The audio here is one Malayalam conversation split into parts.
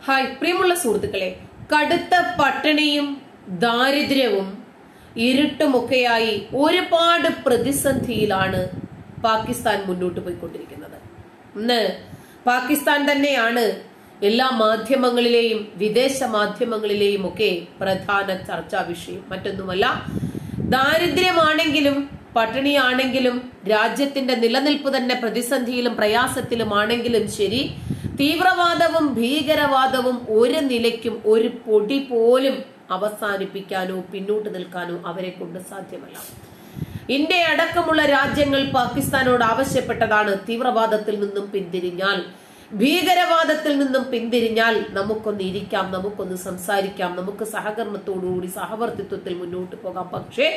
ഹായ് പ്രിയമുള്ള സുഹൃത്തുക്കളെ കടുത്ത പട്ടിണിയും ദാരിദ്ര്യവും ഇരുട്ടുമൊക്കെയായി ഒരുപാട് പ്രതിസന്ധിയിലാണ് പാകിസ്ഥാൻ മുന്നോട്ട് പോയിക്കൊണ്ടിരിക്കുന്നത് ഇന്ന് പാകിസ്ഥാൻ തന്നെയാണ് എല്ലാ മാധ്യമങ്ങളിലെയും വിദേശ മാധ്യമങ്ങളിലെയും ഒക്കെ പ്രധാന ചർച്ചാ വിഷയം മറ്റൊന്നുമല്ല ദാരിദ്ര്യമാണെങ്കിലും പട്ടിണിയാണെങ്കിലും രാജ്യത്തിന്റെ നിലനിൽപ്പ് തന്നെ പ്രതിസന്ധിയിലും പ്രയാസത്തിലുമാണെങ്കിലും ശരി തീവ്രവാദവും ഭീകരവാദവും ഒരു നിലയ്ക്കും ഒരു പൊടി പോലും അവസാനിപ്പിക്കാനോ പിന്നോട്ട് നിൽക്കാനോ അവരെ കൊണ്ട് സാധ്യമല്ല ഇന്ത്യ അടക്കമുള്ള രാജ്യങ്ങൾ പാകിസ്ഥാനോട് ആവശ്യപ്പെട്ടതാണ് തീവ്രവാദത്തിൽ നിന്നും പിന്തിരിഞ്ഞാൽ ഭീകരവാദത്തിൽ നിന്നും പിന്തിരിഞ്ഞാൽ നമുക്കൊന്ന് ഇരിക്കാം നമുക്കൊന്ന് സംസാരിക്കാം നമുക്ക് സഹകരണത്തോടുകൂടി സഹവർത്തിത്വത്തിൽ മുന്നോട്ട് പോകാം പക്ഷേ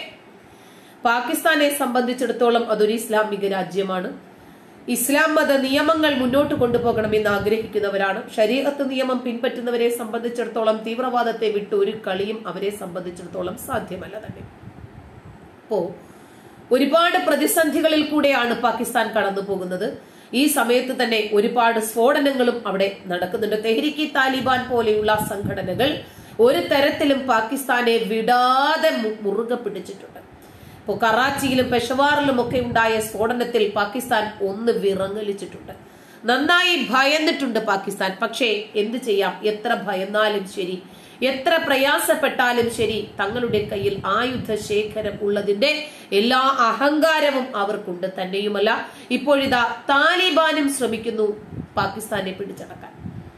പാകിസ്ഥാനെ സംബന്ധിച്ചിടത്തോളം അതൊരു ഇസ്ലാമിക രാജ്യമാണ് ഇസ്ലാം മത നിയമങ്ങൾ മുന്നോട്ട് കൊണ്ടുപോകണമെന്ന് ആഗ്രഹിക്കുന്നവരാണ് ശരീരത്ത് നിയമം പിൻപറ്റുന്നവരെ സംബന്ധിച്ചിടത്തോളം തീവ്രവാദത്തെ വിട്ട് ഒരു കളിയും അവരെ സംബന്ധിച്ചിടത്തോളം സാധ്യമല്ല തന്നെ അപ്പോ ഒരുപാട് പ്രതിസന്ധികളിൽ കൂടെയാണ് പാകിസ്ഥാൻ കടന്നു പോകുന്നത് ഈ സമയത്ത് തന്നെ ഒരുപാട് സ്ഫോടനങ്ങളും അവിടെ നടക്കുന്നുണ്ട് തെഹ്രിക്കി താലിബാൻ പോലെയുള്ള സംഘടനകൾ ഒരു തരത്തിലും പാകിസ്ഥാനെ വിടാതെ മു- മുറുകെ പിടിച്ചിട്ടുണ്ട് ഇപ്പോൾ കറാച്ചിയിലും പെഷവാറിലും ഒക്കെ ഉണ്ടായ സ്ഫോടനത്തിൽ പാകിസ്ഥാൻ ഒന്ന് വിറങ്ങലിച്ചിട്ടുണ്ട് നന്നായി ഭയന്നിട്ടുണ്ട് പാകിസ്ഥാൻ പക്ഷേ എന്ത് ചെയ്യാം എത്ര ഭയന്നാലും ശരി എത്ര പ്രയാസപ്പെട്ടാലും ശരി തങ്ങളുടെ കയ്യിൽ ആയുധ ശേഖരം ഉള്ളതിന്റെ എല്ലാ അഹങ്കാരവും അവർക്കുണ്ട് തന്നെയുമല്ല ഇപ്പോഴിതാ താലിബാനും ശ്രമിക്കുന്നു പാകിസ്ഥാനെ പിടിച്ചടക്കാൻ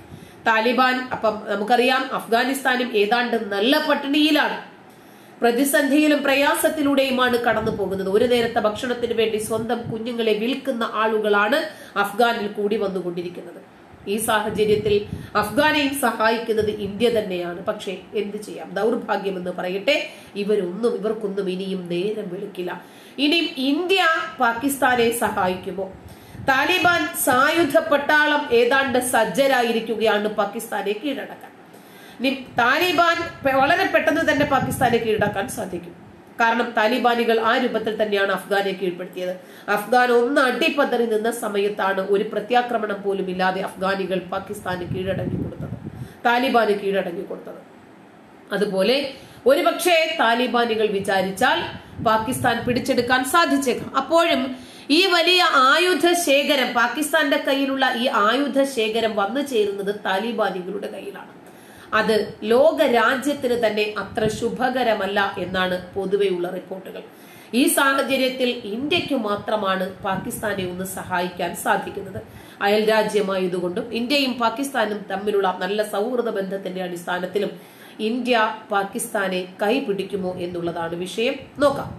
താലിബാൻ അപ്പം നമുക്കറിയാം അഫ്ഗാനിസ്ഥാനും ഏതാണ്ട് നല്ല പട്ടിണിയിലാണ് പ്രതിസന്ധിയിലും പ്രയാസത്തിലൂടെയുമാണ് കടന്നു പോകുന്നത് ഒരു നേരത്തെ ഭക്ഷണത്തിന് വേണ്ടി സ്വന്തം കുഞ്ഞുങ്ങളെ വിൽക്കുന്ന ആളുകളാണ് അഫ്ഗാനിൽ കൂടി വന്നുകൊണ്ടിരിക്കുന്നത് ഈ സാഹചര്യത്തിൽ അഫ്ഗാനെയും സഹായിക്കുന്നത് ഇന്ത്യ തന്നെയാണ് പക്ഷേ എന്ത് ചെയ്യാം ദൗർഭാഗ്യമെന്ന് പറയട്ടെ ഇവരൊന്നും ഇവർക്കൊന്നും ഇനിയും നേരം വെളുക്കില്ല ഇനിയും ഇന്ത്യ പാകിസ്ഥാനെ സഹായിക്കുമോ താലിബാൻ സായുധ പട്ടാളം ഏതാണ്ട് സജ്ജരായിരിക്കുകയാണ് പാകിസ്ഥാനെ കീഴടക്കാൻ ഇനി താലിബാൻ പെ- വളരെ പെട്ടെന്ന് തന്നെ പാകിസ്ഥാനെ കീഴടക്കാൻ സാധിക്കും കാരണം താലിബാനികൾ ആ രൂപത്തിൽ തന്നെയാണ് അഫ്ഗാനെ കീഴ്പ്പെടുത്തിയത് അഫ്ഗാൻ ഒന്ന് അടിപ്പതറി നിന്ന സമയത്താണ് ഒരു പ്രത്യാക്രമണം പോലും ഇല്ലാതെ അഫ്ഗാനികൾ പാകിസ്ഥാന് കീഴടങ്ങി കൊടുത്തത് താലിബാന് കീഴടങ്ങി കൊടുത്തത് അതുപോലെ ഒരുപക്ഷെ താലിബാനികൾ വിചാരിച്ചാൽ പാകിസ്ഥാൻ പിടിച്ചെടുക്കാൻ സാധിച്ചേക്കാം അപ്പോഴും ഈ വലിയ ആയുധ ശേഖരം പാകിസ്ഥാന്റെ കയ്യിലുള്ള ഈ ആയുധ ശേഖരം വന്നു ചേരുന്നത് താലിബാനികളുടെ കയ്യിലാണ് അത് ലോക രാജ്യത്തിന് തന്നെ അത്ര ശുഭകരമല്ല എന്നാണ് പൊതുവെയുള്ള റിപ്പോർട്ടുകൾ ഈ സാഹചര്യത്തിൽ ഇന്ത്യക്ക് മാത്രമാണ് പാകിസ്ഥാനെ ഒന്ന് സഹായിക്കാൻ സാധിക്കുന്നത് അയൽ രാജ്യമായതുകൊണ്ടും ഇന്ത്യയും പാകിസ്ഥാനും തമ്മിലുള്ള നല്ല സൗഹൃദ ബന്ധത്തിന്റെ അടിസ്ഥാനത്തിലും ഇന്ത്യ പാകിസ്ഥാനെ കൈപിടിക്കുമോ എന്നുള്ളതാണ് വിഷയം നോക്കാം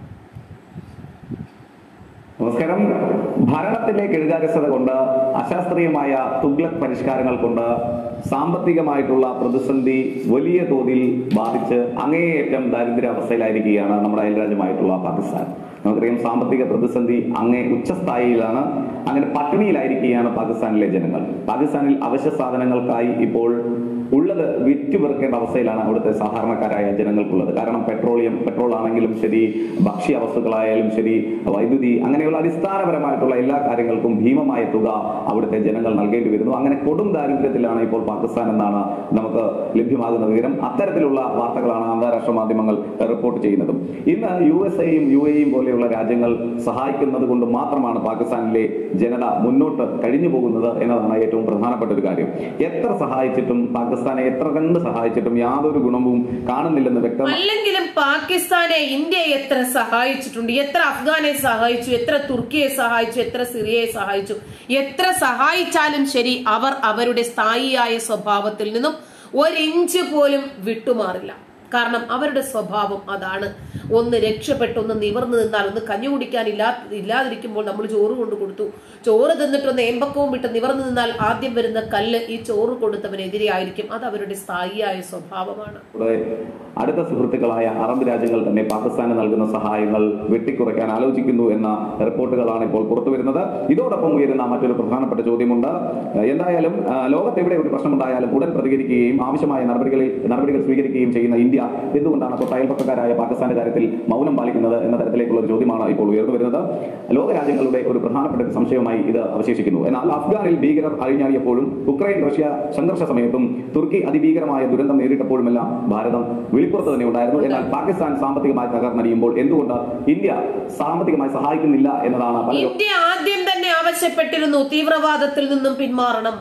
നമസ്കാരം ഭരണത്തിലെ കെഴുകാര്യസ്ഥത കൊണ്ട് അശാസ്ത്രീയമായ തുഗ്ലക് പരിഷ്കാരങ്ങൾ കൊണ്ട് സാമ്പത്തികമായിട്ടുള്ള പ്രതിസന്ധി വലിയ തോതിൽ ബാധിച്ച് അങ്ങേയറ്റം ദാരിദ്ര്യാവസ്ഥയിലായിരിക്കുകയാണ് നമ്മുടെ അയൽരാജ്യമായിട്ടുള്ള പാകിസ്ഥാൻ നമുക്കറിയാം സാമ്പത്തിക പ്രതിസന്ധി അങ്ങേ ഉച്ചസ്ഥായിയിലാണ് അങ്ങനെ പട്ടിണിയിലായിരിക്കുകയാണ് പാകിസ്ഥാനിലെ ജനങ്ങൾ പാകിസ്ഥാനിൽ അവശ്യ സാധനങ്ങൾക്കായി ഇപ്പോൾ ഉള്ളത് വിറ്റുപെറുക്കേണ്ട അവസ്ഥയിലാണ് അവിടുത്തെ സാധാരണക്കാരായ ജനങ്ങൾക്കുള്ളത് കാരണം പെട്രോളിയം പെട്രോൾ ആണെങ്കിലും ശരി ഭക്ഷ്യ വസ്തുക്കളായാലും ശരി വൈദ്യുതി അങ്ങനെയുള്ള അടിസ്ഥാനപരമായിട്ടുള്ള എല്ലാ കാര്യങ്ങൾക്കും ഭീമമായ തുക അവിടുത്തെ ജനങ്ങൾ നൽകേണ്ടി വരുന്നു അങ്ങനെ കൊടും ദാരിദ്ര്യത്തിലാണ് ഇപ്പോൾ പാകിസ്ഥാൻ എന്നാണ് നമുക്ക് ലഭ്യമാകുന്ന വിവരം അത്തരത്തിലുള്ള വാർത്തകളാണ് അന്താരാഷ്ട്ര മാധ്യമങ്ങൾ റിപ്പോർട്ട് ചെയ്യുന്നതും ഇന്ന് യു എസ് എയും യു എയും പോലെയുള്ള രാജ്യങ്ങൾ സഹായിക്കുന്നത് കൊണ്ട് മാത്രമാണ് പാകിസ്ഥാനിലെ ജനത മുന്നോട്ട് കഴിഞ്ഞു പോകുന്നത് എന്നതാണ് ഏറ്റവും പ്രധാനപ്പെട്ട ഒരു കാര്യം എത്ര സഹായിച്ചിട്ടും പാകിസ്ഥാനെ എത്ര കണ്ട് സഹായിച്ചിട്ടും യാതൊരു ഗുണവും കാണുന്നില്ലെന്ന് വ്യക്തം അല്ലെങ്കിലും പാകിസ്ഥാനെ ഇന്ത്യ എത്ര സഹായിച്ചിട്ടുണ്ട് എത്ര അഫ്ഗാനെ സഹായിച്ചു എത്ര തുർക്കിയെ സഹായിച്ചു എത്ര സിറിയയെ സഹായിച്ചു എത്ര സഹായിച്ചാലും ശരി അവർ അവരുടെ സ്ഥായിയായ സ്വഭാവത്തിൽ നിന്നും ഒരിഞ്ച് പോലും വിട്ടുമാറില്ല കാരണം അവരുടെ സ്വഭാവം അതാണ് ഒന്ന് രക്ഷപ്പെട്ട് ഒന്ന് നിവർന്നു നിന്നാൽ ഒന്ന് കഞ്ഞി കുടിക്കാൻ ഇല്ലാ ഇല്ലാതിരിക്കുമ്പോൾ നമ്മൾ ചോറ് കൊണ്ട് കൊടുത്തു ചോറ് തിന്നിട്ടൊന്ന് ഏമ്പക്കവും വിട്ട് നിവർന്നു നിന്നാൽ ആദ്യം വരുന്ന കല്ല് ഈ ചോറ് കൊടുത്തവനെതിരെ ആയിരിക്കും അത് അവരുടെ സ്ഥായിയായ സ്വഭാവമാണ് ഇവിടെ അടുത്ത സുഹൃത്തുക്കളായ അറബ് രാജ്യങ്ങൾ തന്നെ പാകിസ്ഥാന് നൽകുന്ന സഹായങ്ങൾ വെട്ടിക്കുറയ്ക്കാൻ ആലോചിക്കുന്നു എന്ന റിപ്പോർട്ടുകളാണ് ഇപ്പോൾ പുറത്തു വരുന്നത് ഇതോടൊപ്പം ഉയരുന്ന മറ്റൊരു പ്രധാനപ്പെട്ട ചോദ്യമുണ്ട് എന്തായാലും ആ, ലോകത്ത് എവിടെ ഒരു പ്രശ്നമുണ്ടായാലും ഉടൻ പ്രതികരിക്കുകയും ആവശ്യമായ നടപടികളിൽ നടപടികൾ സ്വീകരിക്കുകയും ചെയ്യുന്ന ഇന്ത്യ എന്തുകൊണ്ടാണ് തൊട്ട് അയൽപ്പക്കക്കാരായ പാകിസ്ഥാന്റെ കാര്യത്തിൽ മൗനം പാലിക്കുന്നത് എന്ന തരത്തിലേക്കുള്ള ഒരു ചോദ്യമാണ് ഇപ്പോൾ ഉയർന്നു വരുന്നത് ലോകരാജ്യങ്ങളുടെ ഒരു പ്രധാനപ്പെട്ട ഒരു സംശയമായി ഇത് അവശേഷിക്കുന്നു എന്നാൽ അഫ്ഗാനിൽ ഭീകരർ അഴിഞ്ഞാടിയപ്പോഴും ഉക്രൈൻ റഷ്യ സംഘർഷ സമയത്തും തുർക്കി അതിഭീകരമായ ദുരന്തം നേരിട്ടപ്പോഴുമെല്ലാം ഭാരതം വെളിപ്പുറത്ത് തന്നെ ഉണ്ടായിരുന്നു എന്നാൽ പാകിസ്ഥാൻ സാമ്പത്തികമായി തകർന്നടിയുമ്പോൾ എന്തുകൊണ്ട് ഇന്ത്യ സാമ്പത്തികമായി സഹായിക്കുന്നില്ല എന്നതാണ് പലരും ഇന്ത്യ ആദ്യം തന്നെ ആവശ്യപ്പെട്ടിരുന്നു തീവ്രവാദത്തിൽ നിന്നും പിന്മാറണം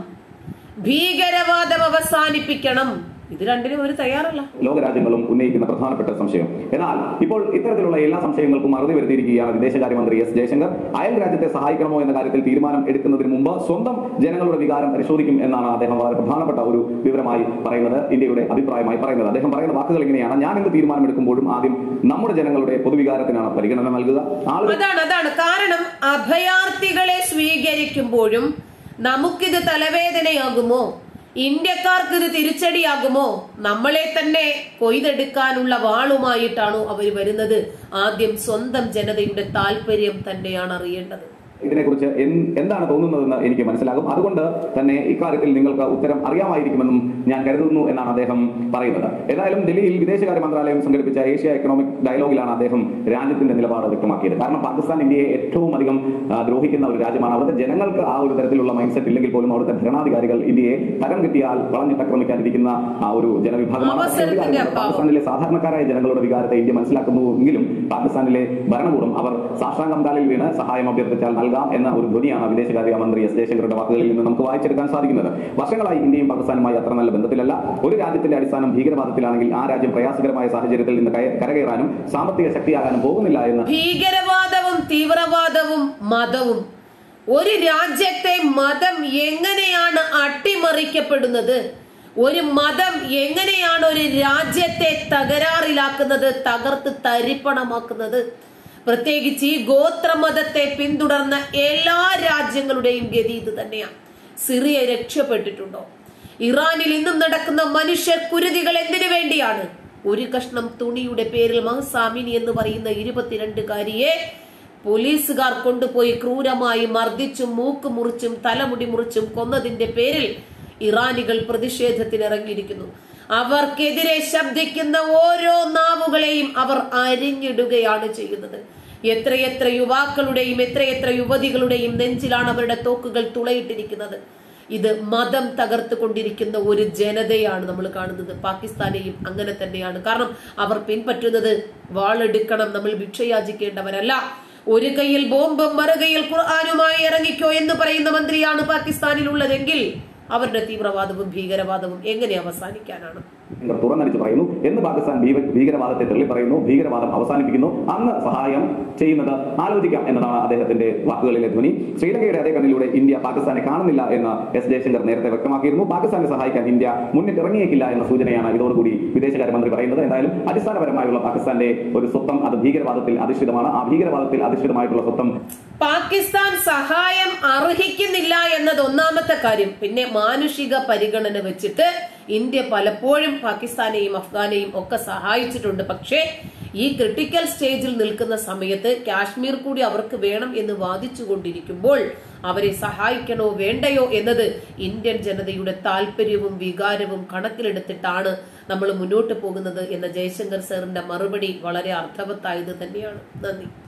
ഭീകരവാദം അവസാനിപ്പിക്കണം ഇത് രണ്ടിനും ഒരു തയ്യാറല്ല ലോകരാജ്യങ്ങളും ഉന്നയിക്കുന്ന പ്രധാനപ്പെട്ട സംശയം എന്നാൽ ഇപ്പോൾ ഇത്തരത്തിലുള്ള എല്ലാ സംശയങ്ങൾക്കും അറുതി വരുത്തിയിരിക്കുകയാണ് വിദേശകാര്യമന്ത്രി എസ് ജയശങ്കർ അയൽ രാജ്യത്തെ സഹായിക്കണമോ എന്ന കാര്യത്തിൽ തീരുമാനം എടുക്കുന്നതിന് മുമ്പ് സ്വന്തം ജനങ്ങളുടെ വികാരം പരിശോധിക്കും എന്നാണ് അദ്ദേഹം വളരെ പ്രധാനപ്പെട്ട ഒരു വിവരമായി പറയുന്നത് ഇന്ത്യയുടെ അഭിപ്രായമായി പറയുന്നത് അദ്ദേഹം പറയുന്ന വാക്കുകൾ ഇങ്ങനെയാണ് ഞാൻ എന്ത് തീരുമാനമെടുക്കുമ്പോഴും ആദ്യം നമ്മുടെ ജനങ്ങളുടെ പൊതുവികാരത്തിനാണ് പരിഗണന നൽകുക ആളുകൾ അതാണ് അതാണ് കാരണം അഭയാർത്ഥികളെ സ്വീകരിക്കുമ്പോഴും നമുക്കിത് തലവേദനയാകുമോ ഇന്ത്യക്കാർക്ക് ഇത് തിരിച്ചടിയാകുമോ നമ്മളെ തന്നെ കൊയ്തെടുക്കാനുള്ള വാളുമായിട്ടാണോ അവർ വരുന്നത് ആദ്യം സ്വന്തം ജനതയുടെ താല്പര്യം തന്നെയാണ് അറിയേണ്ടത് ഇതിനെക്കുറിച്ച് എൻ- എന്താണ് തോന്നുന്നതെന്ന് എനിക്ക് മനസ്സിലാകും അതുകൊണ്ട് തന്നെ ഇക്കാര്യത്തിൽ നിങ്ങൾക്ക് ഉത്തരം അറിയാമായിരിക്കുമെന്നും ഞാൻ കരുതുന്നു എന്നാണ് അദ്ദേഹം പറയുന്നത് ഏതായാലും ഡൽഹിയിൽ വിദേശകാര്യ മന്ത്രാലയം സംഘടിപ്പിച്ച ഏഷ്യ എക്കണോമിക് ഡയലോഗിലാണ് അദ്ദേഹം രാജ്യത്തിന്റെ നിലപാട് വ്യക്തമാക്കിയത് കാരണം പാകിസ്ഥാൻ ഇന്ത്യയെ ഏറ്റവും അധികം ആ, ദ്രോഹിക്കുന്ന ഒരു രാജ്യമാണ് അവിടുത്തെ ജനങ്ങൾക്ക് ആ ഒരു തരത്തിലുള്ള മൈൻഡ് സെറ്റ് ഇല്ലെങ്കിൽ പോലും അവിടുത്തെ ഭരണാധികാരികൾ ഇന്ത്യയെ തരം കിട്ടിയാൽ വളഞ്ഞിട്ടക്രമിക്കാനിരിക്കുന്ന ആ ഒരു ജനവിഭാഗമാണ് പക്ഷേ ഒരു അവസരത്തിന്റെ കാര്യമുണ്ട്. അഭാവം. പാകിസ്ഥാനിലെ സാധാരണക്കാരായ ജനങ്ങളുടെ വികാരത്തെ ഇന്ത്യ മനസ്സിലാക്കുന്നുവെങ്കിലും പാകിസ്ഥാനിലെ ഭരണകൂടം അവർ സാഷ്ടാംഗം കാലിൽ വീണ് സഹായം അഭ്യർത്ഥിച്ചാൽ നൽകാം എന്ന ഒരു ധ്വനിയാണ് വിദേശകാര്യ മന്ത്രി എസ് ജയശങ്കറുടെ വാക്കുകളിൽ നിന്ന് നമുക്ക് വായിച്ചെടുക്കാൻ സാധിക്കുന്നത് വർഷങ്ങളായി ഇന്ത്യയും പാകിസ്ഥാനുമായി അത്ര നല്ല ബന്ധത്തിലല്ല ഒരു രാജ്യത്തിന്റെ അടിസ്ഥാനം ഭീകരവാദത്തിലാണെങ്കിൽ ആ രാജ്യം പ്രയാസകരമായ സാഹചര്യത്തിൽ നിന്ന് കയ- കരകയറാനും സാമ്പത്തിക ശക്തിയാകാനും പോകുന്നില്ല എന്ന് ഭീകരവാദവും തീവ്രവാദവും മതവും ഒരു രാജ്യത്തെ മതം എങ്ങനെയാണ് അട്ടിമറിക്കപ്പെടുന്നത് ഒരു മതം എങ്ങനെയാണ് ഒരു രാജ്യത്തെ തകരാറിലാക്കുന്നത് തകർത്ത് തരിപ്പണമാക്കുന്നത് പ്രത്യേകിച്ച് ഈ ഗോത്രമതത്തെ പിന്തുടർന്ന എല്ലാ രാജ്യങ്ങളുടെയും ഗതി ഇത് തന്നെയാണ് സിറിയ രക്ഷപ്പെട്ടിട്ടുണ്ടോ ഇറാനിൽ ഇന്നും നടക്കുന്ന മനുഷ്യ കുരുതികൾ എന്തിനു വേണ്ടിയാണ് ഒരു കഷ്ണം തുണിയുടെ പേരിൽ മഹസാമിനി എന്ന് പറയുന്ന ഇരുപത്തിരണ്ടുകാരിയെ പോലീസുകാർ കൊണ്ടുപോയി ക്രൂരമായി മർദ്ദിച്ചും മൂക്ക് മുറിച്ചും തലമുടി മുറിച്ചും കൊന്നതിന്റെ പേരിൽ ഇറാനികൾ പ്രതിഷേധത്തിന് ഇറങ്ങിയിരിക്കുന്നു അവർക്കെതിരെ ശബ്ദിക്കുന്ന ഓരോ നാവുകളെയും അവർ അരിഞ്ഞിടുകയാണ് ചെയ്യുന്നത് എത്രയെത്ര യുവാക്കളുടെയും എത്രയെത്ര യുവതികളുടെയും നെഞ്ചിലാണ് അവരുടെ തോക്കുകൾ തുളയിട്ടിരിക്കുന്നത് ഇത് മതം തകർത്തുകൊണ്ടിരിക്കുന്ന ഒരു ജനതയാണ് നമ്മൾ കാണുന്നത് പാകിസ്ഥാനെയും അങ്ങനെ തന്നെയാണ് കാരണം അവർ പിൻപറ്റുന്നത് വാളെടുക്കണം നമ്മൾ ഭിക്ഷയാചിക്കേണ്ടവരല്ല ഒരു കയ്യിൽ ബോംബും മറുകയിൽ ഖുർആാനുമായി ഇറങ്ങിക്കോ എന്ന് പറയുന്ന മന്ത്രിയാണ് പാകിസ്ഥാനിലുള്ളതെങ്കിൽ അവരുടെ തീവ്രവാദവും ഭീകരവാദവും എങ്ങനെ അവസാനിക്കാനാണ് ഇവർ തുറന്നടിച്ച് പറയുന്നു എന്ന് പാകിസ്ഥാൻ ഭീക- ഭീകരവാദത്തെ തള്ളി പറയുന്നു ഭീകരവാദം അവസാനിപ്പിക്കുന്നു അന്ന് സഹായം ചെയ്യുന്നത് ആലോചിക്കാം എന്നതാണ് അദ്ദേഹത്തിന്റെ വാക്കുകളിലെ ധ്വനി ശ്രീലങ്കയുടെ അതേ കണ്ണിലൂടെ ഇന്ത്യ പാകിസ്ഥാനെ കാണുന്നില്ല എന്ന് എസ് ജയശങ്കർ നേരത്തെ വ്യക്തമാക്കിയിരുന്നു പാകിസ്ഥാനെ സഹായിക്കാൻ ഇന്ത്യ മുന്നിട്ടിറങ്ങിയേക്കില്ല എന്ന സൂചനയാണ് ഇതോടുകൂടി വിദേശകാര്യമന്ത്രി പറയുന്നത് എന്തായാലും അടിസ്ഥാനപരമായുള്ള പാകിസ്ഥാന്റെ ഒരു സ്വത്വം അത് ഭീകരവാദത്തിൽ അധിഷ്ഠിതമാണ് ആ ഭീകരവാദത്തിൽ അധിഷ്ഠിതമായിട്ടുള്ള സ്വത്വം പാകിസ്ഥാൻ സഹായം അർഹിക്കുന്നില്ല എന്നത് ഒന്നാമത്തെ കാര്യം പിന്നെ മാനുഷിക പരിഗണന വെച്ചിട്ട് ഇന്ത്യ പലപ്പോഴും പാകിസ്ഥാനെയും അഫ്ഗാനെയും ഒക്കെ സഹായിച്ചിട്ടുണ്ട് പക്ഷേ ഈ ക്രിട്ടിക്കൽ സ്റ്റേജിൽ നിൽക്കുന്ന സമയത്ത് കാശ്മീർ കൂടി അവർക്ക് വേണം എന്ന് വാദിച്ചു കൊണ്ടിരിക്കുമ്പോൾ അവരെ സഹായിക്കണോ വേണ്ടയോ എന്നത് ഇന്ത്യൻ ജനതയുടെ താല്പര്യവും വികാരവും കണക്കിലെടുത്തിട്ടാണ് നമ്മൾ മുന്നോട്ട് പോകുന്നത് എന്ന ജയശങ്കർ സാറിന്റെ മറുപടി വളരെ അർത്ഥവത്തായത് തന്നെയാണ് നന്ദി